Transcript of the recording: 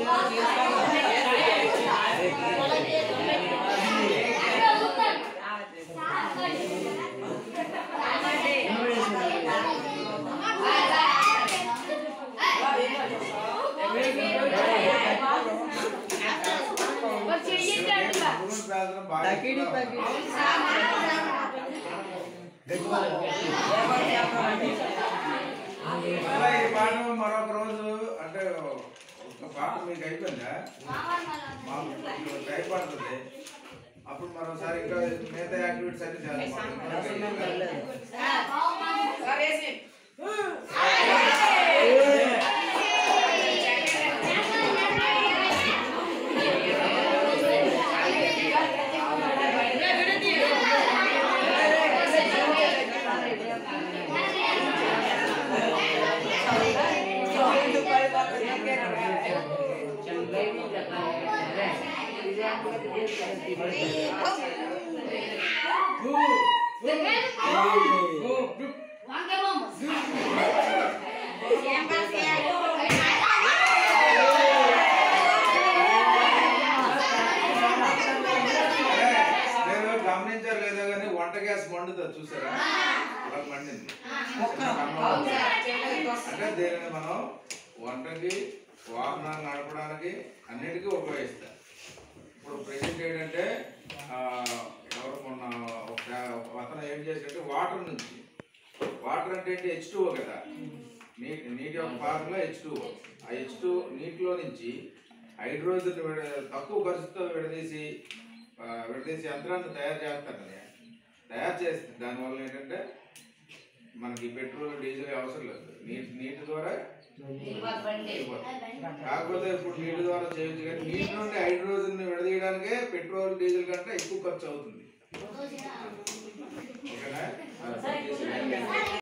తకిడి తకిడి మళ్ళా ఈ పాట మరొక రోజు అంటే ఒక పాట మీకు అయిపోయిందా మాకు ఇప్పుడు టైం పడుతుంది అప్పుడు మరోసారి ఇంకా మిగతా యాక్టివిటీస్ అన్ని చేయాలి నేను గమనించారు లేదో కానీ వంట గ్యాస్ మండుతుంది చూసారా అలా మండింది అంటే దీనిని మనం వంటకి వాహనాలు నడపడానికి అన్నిటికీ ఉపయోగిస్తాం ఇప్పుడు ప్రెజెంట్ ఏంటంటే ఆ, ఎవరు మొన్న ఒక ఒక అతను ఏం చేశాడంటే వాటర్ నుంచి వాటర్ అంటే ఏంటి హెచ్ టూ కదా నీటి నీటి యొక్క ఫార్ములా హెచ్ టూ ఆ హెచ్ టూ నీటిలో నుంచి హైడ్రోజన్ విడ తక్కువ ఖర్చుతో విడదీసి ఆ, విడదీసి యంత్రాన్ని తయారు చేస్తారు కదా తయారు చేస్తే దానివల్ల ఏంటంటే మనకి పెట్రోల్ డీజిల్ అవసరం లేదు నీటి నీటి ద్వారా వెళ్ళిపోతుంది. కాకపోతే ఇప్పుడు నీటి ద్వారా చేయొచ్చు కానీ నీటి నుండి హైడ్రోజన్ విడదీయడానికే పెట్రోల్ డీజిల్ కంటే ఎక్కువ ఖర్చు అవుతుంది ఓకేనా